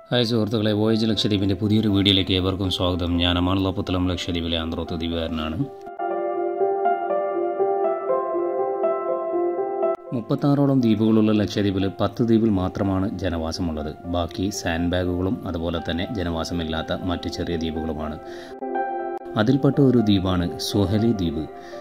hi സുഹൃത്തുക്കളെ voyage ലക്ഷദ്വീപിൻ്റെ പുതിയൊരു വീഡിയോയിലേക്ക് ഏവർക്കും സ്വാഗതം ഞാൻ അമാനുള്ളപ്പത്തലം ലക്ഷദ്വീപിലെ ആന്ധ്രോത്ത് ദ്വീപുകാരനാണ് മുപ്പത്താറോളം ദ്വീപുകളുള്ള ലക്ഷദ്വീപിൽ പത്ത് ദ്വീപിൽ മാത്രമാണ് ജനവാസമുള്ളത് ബാക്കി സാൻഡ് ബാഗുകളും അതുപോലെ തന്നെ ജനവാസമില്ലാത്ത മറ്റ് ചെറിയ ദ്വീപുകളുമാണ് അതിൽപ്പെട്ട ഒരു ദ്വീപാണ് സുഹലി ദ്വീപ്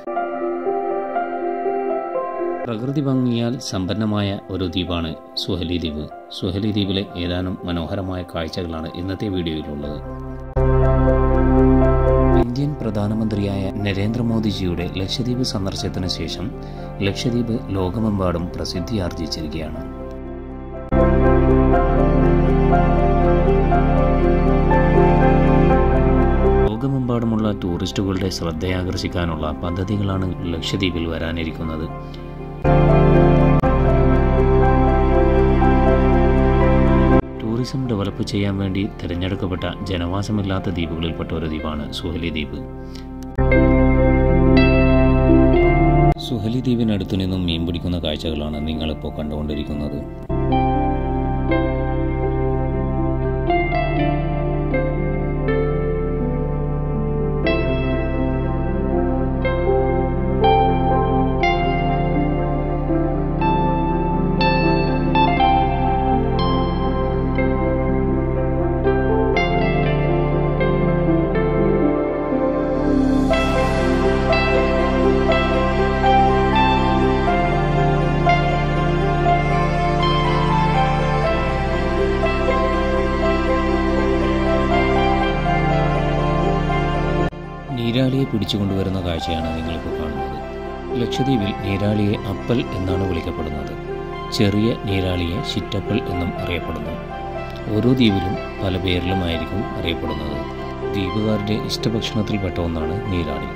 പ്രകൃതി ഭംഗിയാൽ സമ്പന്നമായ ഒരു ദ്വീപാണ് സുഹലി ദ്വീപ് സുഹലി ദ്വീപിലെ ഏതാനും മനോഹരമായ കാഴ്ചകളാണ് ഇന്നത്തെ വീഡിയോയിലുള്ളത് ഇന്ത്യൻ പ്രധാനമന്ത്രിയായ നരേന്ദ്രമോദിജിയുടെ ലക്ഷദ്വീപ് സന്ദർശനത്തിന് ശേഷം ലക്ഷദ്വീപ് ലോകമെമ്പാടും പ്രസിദ്ധിയാർജിച്ചിരിക്കുകയാണ് ലോകമെമ്പാടുമുള്ള ടൂറിസ്റ്റുകളുടെ ശ്രദ്ധയാകർഷിക്കാനുള്ള പദ്ധതികളാണ് ലക്ഷദ്വീപിൽ വരാനിരിക്കുന്നത് ടൂറിസം ഡെവലപ്പ് ചെയ്യാൻ വേണ്ടി തിരഞ്ഞെടുക്കപ്പെട്ട ജനവാസമില്ലാത്ത ദ്വീപുകളിൽപ്പെട്ട ഒരു ദ്വീപാണ് സുഹലി ദ്വീപ് സുഹലി ദ്വീപിനടുത്തു നിന്നും മീൻ പിടിക്കുന്ന കാഴ്ചകളാണ് നിങ്ങളിപ്പോൾ കണ്ടുകൊണ്ടിരിക്കുന്നത് നീരാളിയെ പിടിച്ചുകൊണ്ടുവരുന്ന കാഴ്ചയാണ് നിങ്ങളിപ്പോൾ കാണുന്നത് ലക്ഷദ്വീപിൽ നീരാളിയെ അപ്പൽ എന്നാണ് വിളിക്കപ്പെടുന്നത് ചെറിയ നീരാളിയെ ചിറ്റപ്പൽ എന്നും അറിയപ്പെടുന്നു ഓരോ ദ്വീപിലും പല പേരിലുമായിരിക്കും അറിയപ്പെടുന്നത് ദ്വീപുകാരുടെ ഇഷ്ടഭക്ഷണത്തിൽപ്പെട്ട ഒന്നാണ് നീരാളി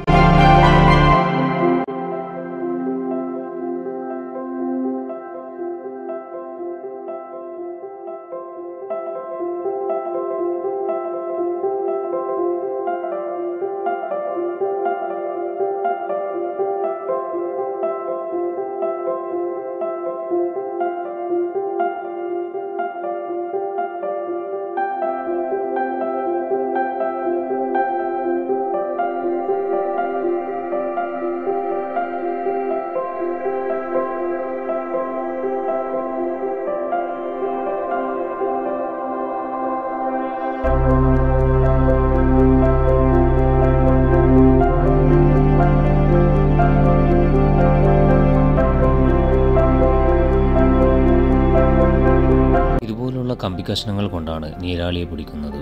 ഇതുപോലുള്ള കമ്പിക്കഷ്ണങ്ങൾ കൊണ്ടാണ് നീരാളിയെ പിടിക്കുന്നത്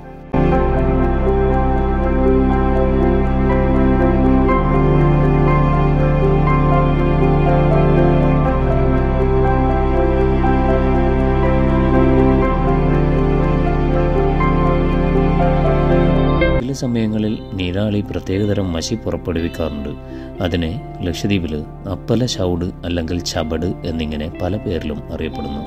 ചില സമയങ്ങളിൽ നീരാളി പ്രത്യേകതരം മഷി പുറപ്പെടുവിക്കാറുണ്ട് അതിനെ ലക്ഷദ്വീപിൽ അപ്പല ചൗട് അല്ലെങ്കിൽ ചബട് എന്നിങ്ങനെ പല പേരിലും അറിയപ്പെടുന്നു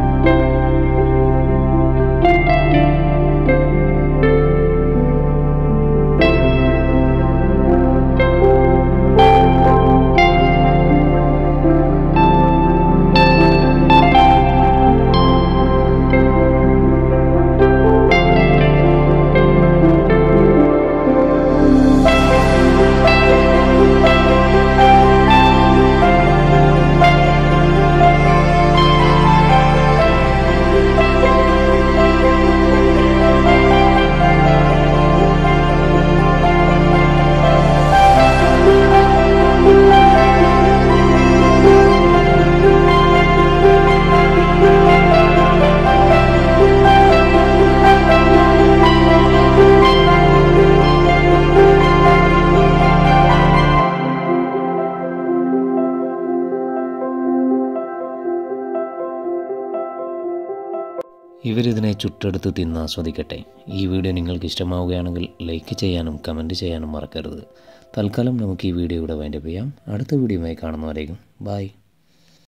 ഇവരിതിനെ ചുട്ടെടുത്ത് തിന്ന് ആസ്വദിക്കട്ടെ ഈ വീഡിയോ നിങ്ങൾക്ക് ഇഷ്ടമാവുകയാണെങ്കിൽ ലൈക്ക് ചെയ്യാനും കമൻറ്റ് ചെയ്യാനും മറക്കരുത് തൽക്കാലം നമുക്ക് ഈ വീഡിയോ ഇവിടെ വൈൻഡപ്പ് ചെയ്യാം അടുത്ത വീഡിയോയുമായി കാണുന്നവരേക്കും ബായ്